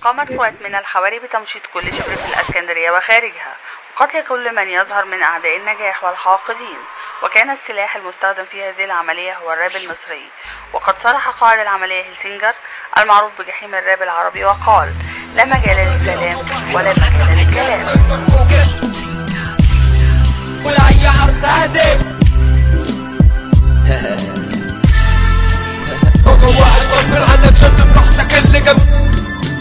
قامت قوات من الحواري بتمشيط كل شبر في الإسكندرية وخارجها وقتل كل من يظهر من أعداء النجاح والحاقدين وكان السلاح المستخدم في هذه العملية هو الراب المصري وقد صرح قائد العملية هيلسنجر المعروف بجحيم الراب العربي وقال لا مجال للكلام ولا مكان للكلام ولا عرض هزم رقم واحد غصب عنك شد براحتك اللي جنب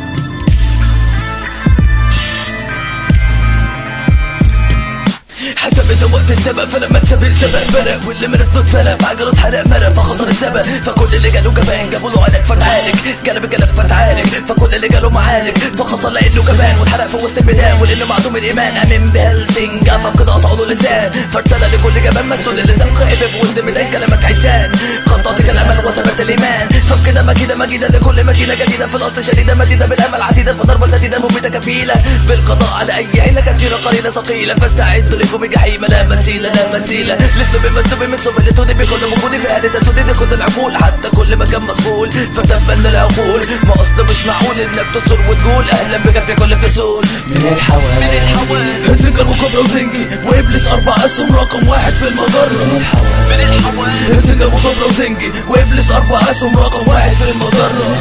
حسب انت وقت السبب فلما تسبق سبق برق واللي من الصوت فلق عجله اتحرق مرق فخطر السبب فكل اللي جاله جبان جابوا له علاج فتعالج قلب قلب فتعالج فكل اللي جاله معالج فخسر لانه جبان واتحرق في وسط الميدان ولانه معدوم الايمان امين بهلسنجا فكده قطعوا له لسان فارسل لكل جبان مسدود اللسان خائف في وسط الميدان كلامك عسان خططت الامل وثبت الايمان فبكده مكيده مجيده لكل مدينه جديده في الاصل شديده مديده بالامل عتيده فضربه سديده مميته كفيله بالقضاء على اي عيله كثيره قليله ثقيله فاستعدوا لكم الجحيم لا مثيل لا مثيل لست بمسلوب من سبل لتودي بكل وجودي في هذه تسودي دي خد العقول حتى كل مكان مسؤول فتبا للعقول ما اصل مش معقول انك تصر وتقول اهلا بك في كل فصول من الحوالي من الحوالي زنجر وكبرى وزنجي وابليس اربع اسهم رقم واحد في المجره من الحوالي من الحوالي زنجر وكبرى وزنجي وابليس اربع اسهم رقم واحد في المجره من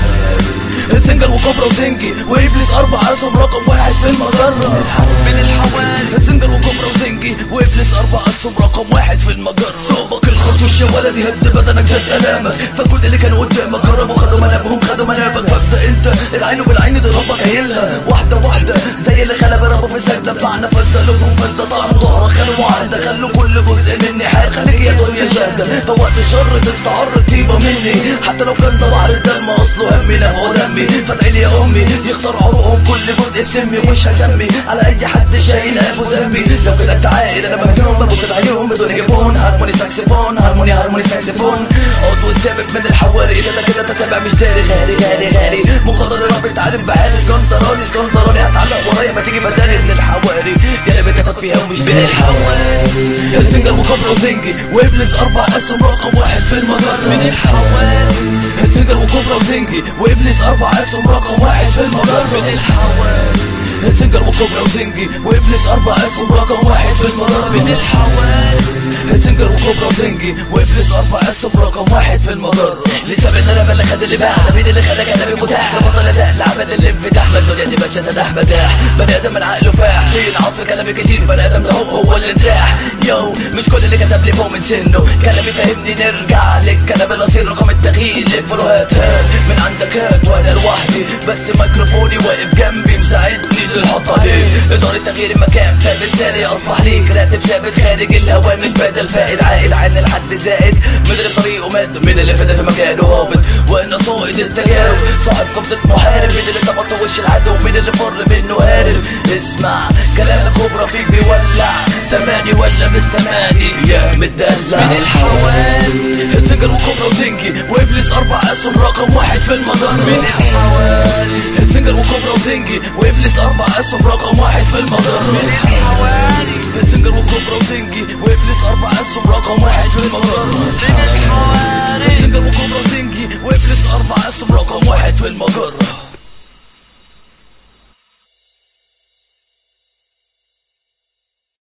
الحوالي زنجر وكبرى وزنجي وابليس اربع اسهم رقم واحد في المجره من الحوالي زنجر وكبرى وزنجي وابليس اربع اسهم رقم واحد في المجره صوبك الخرطوش يا ولدي هد بدنك زاد الامك فكل اللي كانوا قدامك هربوا خدوا منابهم خدوا منابك فابدا انت العين بالعين دي ربك قايلها واحده واحده زي اللي خلى ربه في سجده بتاعنا فانت فانت طعنوا ظهرك خلوا معاهده خلوا كل جزء مني حال خليك يا دنيا شاهده فوقت الشر تستعر الطيبه مني حتى لو كان ده بحر الدم اصله همي لا هو دمي فادعي لي يا امي يختار عروقهم كل جزء بسمي ومش هسمي على اي حد شايل قلبه ذنبي لو كده انت عاقل انا مجنون ببص بعيون بدون جفون هارموني ساكسفون هارموني هارموني ساكسفون عضو السابق من الحواري كده كده انت سابع مش داري غالي غالي غالي مقدر الرب اتعلم بحالي اسكندراني اسكندراني هتعلق ورايا ما تيجي بدالي من الحواري قلبي تاخد فيها ومش بين الحواري هلسنجر وكبرى وزنجي وابليس اربع اسهم رقم واحد في المجره من الحواري هلسنجر وكبرى وزنجي وابليس اربع اسهم رقم واحد في المجره من الحواري هلسنجر وكبرى وزنجي وابليس اربع اسهم رقم واحد في المجره من الحواري هلسنجر وكبرى وزنجي وابليس اربع اسهم رقم واحد في المجره لسه بين انا اللي خد اللي باع ده مين اللي خلى كلامي متاح ظبط الاداء لعبد الانفتاح ما الدنيا دي ماشيه سداح مداح بني ادم من عقله فاح فين عصر كلامي كتير بني ادم ده هو هو اللي ارتاح يو مش كل اللي كتب لي فوق من سنه كلامي فهمني نرجع للكلام الاصيل رقم التغيير للفروهات هات من عندك هات وانا لوحدي بس ميكروفوني واقف جنبي مساعدني للحطه دي اداره تغيير المكان فبالتالي اصبح ليك راتب ثابت خارج الهوا مش بدل فائد عائد عن الحد زائد من اللي في طريقه ماد من اللي فدا في مكانه هابط وانا صائد التجارب صاحب قبضة محارب مين اللي شبط في وش العدو مين اللي فر منه هارب اسمع كلام الكوبرا فيك بيولع سمعني ولا مش سمعني يا مدلع من الحوالي هتسجل وكوبرا وزنجي وابليس اربع اسهم رقم واحد في المجره من الحوالي هتسجل وكوبرا وزنجي وابليس اربع اسهم رقم واحد في المجره من الحوالي هتسجل وكوبرا وزنجي وابليس اربع اسهم رقم واحد في المجره من الحوالي هتسجل وكوبرا وزنجي وابليس اربع اسهم رقم واحد في المجره